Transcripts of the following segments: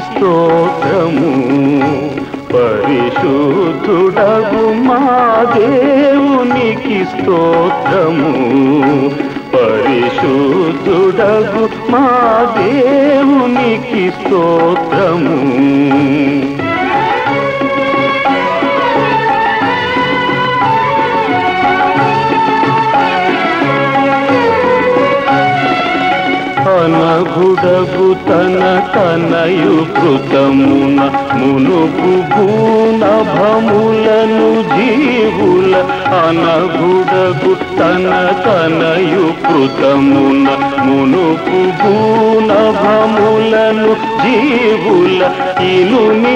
స్తోత్రము పరిశుద్ధుడగు మా దేవునికి స్తోత్రము పరిశుద్ధుడగు మా దేవునికి స్తోత్రము అనగుడగు తన తనయు కృతమున మునుపు భూనభములను జీవుల అనగుడగు తన తనయు కృతమున మునుపు భూనభములను జీవుల ఇనుని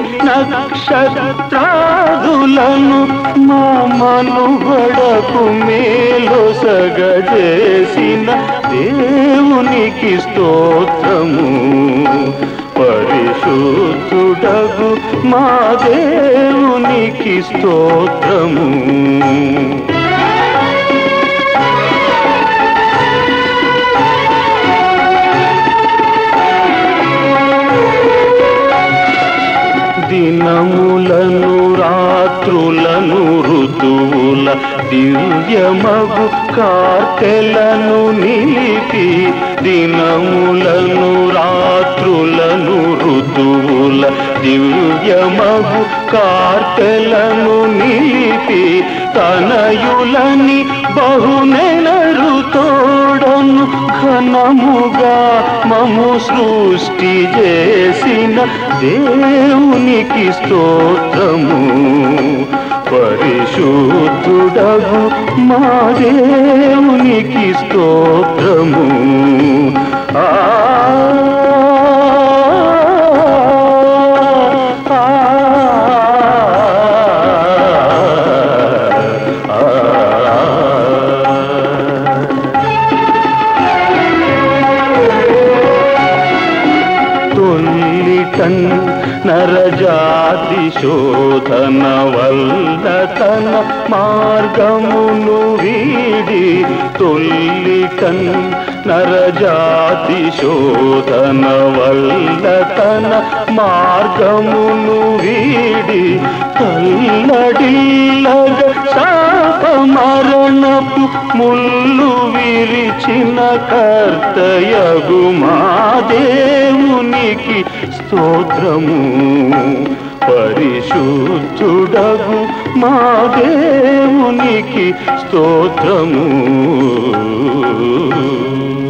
నక్షత్రాదులను మా మనుగడకు మేలు సగజేసిన దేవునికి స్తోత్రము పరిశుద్ధుడగు మా దేవునికి స్తోత్రము దినములను రాత్రులను ఋతువుల దివ్యమగు కార్తెలను నిలిపి దినములను రాత్రులను ఋతువుల దివ్యమగు కార్తెలను నిలిపి తనయులని బహునెలరు తోడను ఘనముగా మము సృష్టి చేసిన దేవునికి స్తోత్రము పరిశుద్ధుడగు మా దేవునికి స్తోత్రము ఆ తొల్లిటన్ నరజాతి శోధన వల్ల తన మార్గమును వీడి తొల్లిటన్ నరజాతి శోధన వల్ల తన మార్గమును వీడి తల్లడిల్లగ శాప మరణపు ముళ్ళు విరిచిన కర్తయగు మా దేవునికి స్తోత్రము పరిశుద్ధుడగు మా దేవునికి స్తోత్రము